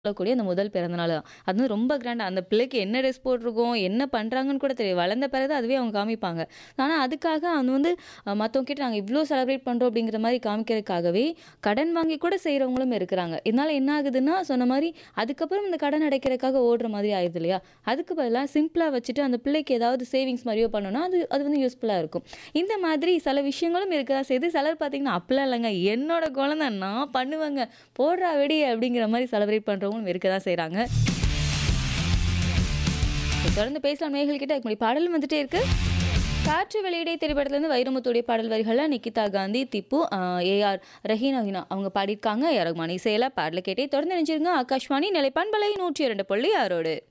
சொல்லக்கூடிய அந்த முதல் பிறந்த நாள் தான். அது வந்து ரொம்ப கிராண்டா அந்த பிள்ளைக்கு என்ன ட்ரெஸ் போட்டிருக்கோம், என்ன பண்றாங்கன்னு கூட தெரியாது. வளர்ந்த பிறகு தான் அதுவே அவங்க காமிப்பாங்க. ஆனா அதுக்காக அது வந்து அ மத்தவங்க கிட்ட நாங்க இவ்ளோ செலிப்ரேட் பண்றோம் அப்படிங்கிற மாரி காமிக்கிறதுக்காகவே, கடன் வாங்கி கூட செய்றவங்களும் இருக்கிறாங்க. இதனால என்ன ஆகுதுன்னா, சொன்ன மாரி அதுக்கப்புறம் இந்த கடன் அடைக்கிறதுக்காக ஓடுற மாதிரி ஆயிருது இல்லையா? அதுக்கு பதிலா சிம்பிளா வச்சுட்டு அந்த பிள்ளைக்கு ஏதாவது சேவிங்ஸ் மாரியோ பண்ணோம்னா, அது அது வந்து யூஸ்ஃபுல்லா இருக்கும். இந்த மாதிரி சில விஷயங்களும் இருக்க தான் செய்யுது. சிலர் பார்த்தீங்கன்னா, "அப்படிலாம் இல்லங்க. என்னோட குழந்தை நான் பண்ணுவேங்க. போடுறா வெடி" அப்படிங்கிற மாரி செலிப்ரேட் பண்றவங்களும் இருக்க தான் செய்றாங்க. தொடர்ந்து பேசலாம் நேயர்கள் கிட்ட. அதுக்கு முன்னாடி பாடலும் வந்துட்டே இருக்கு. காற்று வெளியிடை திரைப்படத்திலிருந்து வைரமுத்துடைய பாடல் வரிகள்ல நிகிதா காந்தி, திப்பு, அ ஏ.ஆர். ரஹீனா அவங்க பாடியிருக்காங்க. ஏ ஆர் ரகுமான் இசையில பாடல கேட்டே தொடர்ந்து இணைஞ்சிருங்க. ஆகாஷ்வாணி நிலைப்பான்பலை 102.6 ரோடு.